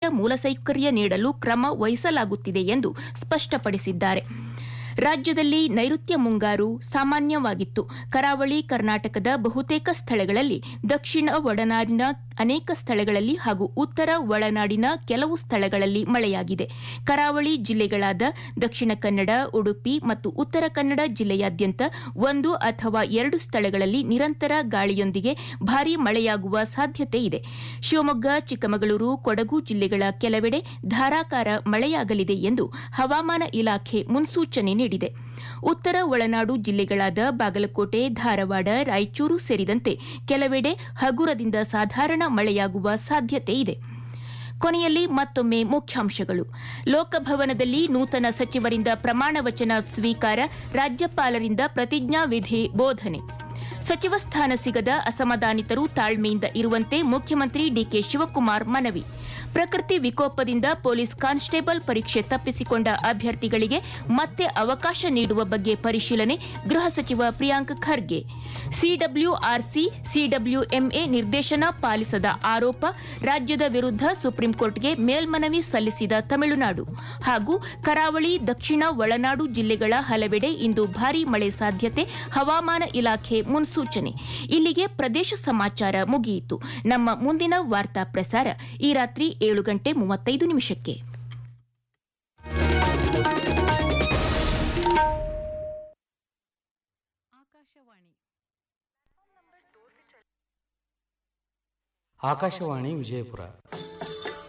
ಮೂಲಸೌಕರ್ಯ ನೀಡಲು ಕ್ರಮ ವಹಿಸಲಾಗುತ್ತಿದೆ ಎಂದು ಸ್ಪಷ್ಟಪಡಿಸಿದ್ದಾರೆ ರಾಜ್ಯದಲ್ಲಿ ನೈಋತ್ಯ ಮುಂಗಾರು ಸಾಮಾನ್ಯವಾಗಿತ್ತು ಕರಾವಳಿ ಕರ್ನಾಟಕದ ಬಹುತೇಕ ಸ್ಥಳಗಳಲ್ಲಿ ದಕ್ಷಿಣ ಒಳನಾಡಿನ ಅನೇಕ ಸ್ಥಳಗಳಲ್ಲಿ ಹಾಗೂ ಉತ್ತರ ಒಳನಾಡಿನ ಕೆಲವು ಸ್ಥಳಗಳಲ್ಲಿ ಮಳೆಯಾಗಿದೆ ಕರಾವಳಿ ಜಿಲ್ಲೆಗಳಾದ ದಕ್ಷಿಣ ಕನ್ನಡ ಉಡುಪಿ ಮತ್ತು ಉತ್ತರ ಕನ್ನಡ ಜಿಲ್ಲೆಯಾದ್ಯಂತ ಒಂದು ಅಥವಾ ಎರಡು ಸ್ಥಳಗಳಲ್ಲಿ ನಿರಂತರ ಗಾಳಿಯೊಂದಿಗೆ ಭಾರೀ ಮಳೆಯಾಗುವ ಸಾಧ್ಯತೆ ಇದೆ ಶಿವಮೊಗ್ಗ ಚಿಕ್ಕಮಗಳೂರು ಕೊಡಗು ಜಿಲ್ಲೆಗಳ ಕೆಲವೆಡೆ ಧಾರಾಕಾರ ಮಳೆಯಾಗಲಿದೆ ಎಂದು ಹವಾಮಾನ ಇಲಾಖೆ ಮುನ್ಸೂಚನೆ ನೀಡಿದೆ ಉತ್ತರ ಒಳನಾಡು ಜಿಲ್ಲೆಗಳಾದ ಬಾಗಲಕೋಟೆ ಧಾರವಾಡ ರಾಯಚೂರು ಸೇರಿದಂತೆ ಕೆಲವೆಡೆ ಹಗುರದಿಂದ ಸಾಧಾರಣ ಮಳೆಯಾಗುವ ಸಾಧ್ಯತೆ ಇದೆ ಕೊನೆಯಲ್ಲಿ ಮತ್ತೊಮ್ಮೆ ಮುಖ್ಯಾಂಶಗಳು ಲೋಕಭವನದಲ್ಲಿ ನೂತನ ಸಚಿವರಿಂದ ಪ್ರಮಾಣ ವಚನ ಸ್ವೀಕಾರ ರಾಜ್ಯಪಾಲರಿಂದ ಪ್ರತಿಜ್ಞಾವಿಧಿ ಬೋಧನೆ ಸಚಿವ ಸ್ಥಾನ ಸಿಗದ ಅಸಮಾಧಾನಿತರು ತಾಳ್ಮೆಯಿಂದ ಇರುವಂತೆ ಮುಖ್ಯಮಂತ್ರಿ ಡಿಕೆ ಶಿವಕುಮಾರ್ ಮನವಿ ಪ್ರಕೃತಿ ವಿಕೋಪದಿಂದ ಪೊಲೀಸ್ ಕಾನ್ಸ್ಟೇಬಲ್ ಪರೀಕ್ಷೆ ತಪ್ಪಿಸಿಕೊಂಡ ಅಭ್ಯರ್ಥಿಗಳಿಗೆ ಮತ್ತೆ ಅವಕಾಶ ನೀಡುವ ಬಗ್ಗೆ ಪರಿಶೀಲನೆ ಗೃಹ ಸಚಿವ ಪ್ರಿಯಾಂಕ್ ಖರ್ಗೆ ಸಿಡಬ್ಲ್ಯೂಆರ್ಸಿ ಸಿಡಬ್ಲ್ಯೂಎಂಎ ನಿರ್ದೇಶನ ಪಾಲಿಸದ ಆರೋಪ ರಾಜ್ಯದ ವಿರುದ್ಧ ಸುಪ್ರೀಂಕೋರ್ಟ್ಗೆ ಮೇಲ್ಮನವಿ ಸಲ್ಲಿಸಿದ ತಮಿಳುನಾಡು ಹಾಗೂ ಕರಾವಳಿ ದಕ್ಷಿಣ ಒಳನಾಡು ಜಿಲ್ಲೆಗಳ ಹಲವೆಡೆ ಇಂದು ಭಾರೀ ಮಳೆ ಸಾಧ್ಯತೆ ಹವಾಮಾನ ಇಲಾಖೆ ಮುನ್ಸೂಚನೆ ಇಲ್ಲಿಗೆ ಪ್ರದೇಶ ಸಮಾಚಾರ ಮುಗಿಯಿತು ನಮ್ಮ ಮುಂದಿನ ವಾರ್ತಾ ಪ್ರಸಾರ ಈ ರಾತ್ರಿ ಏಳು ಗಂಟೆ ಮೂವತ್ತೈದು ನಿಮಿಷಕ್ಕೆ ಆಕಾಶವಾಣಿ ವಿಜಯಪುರ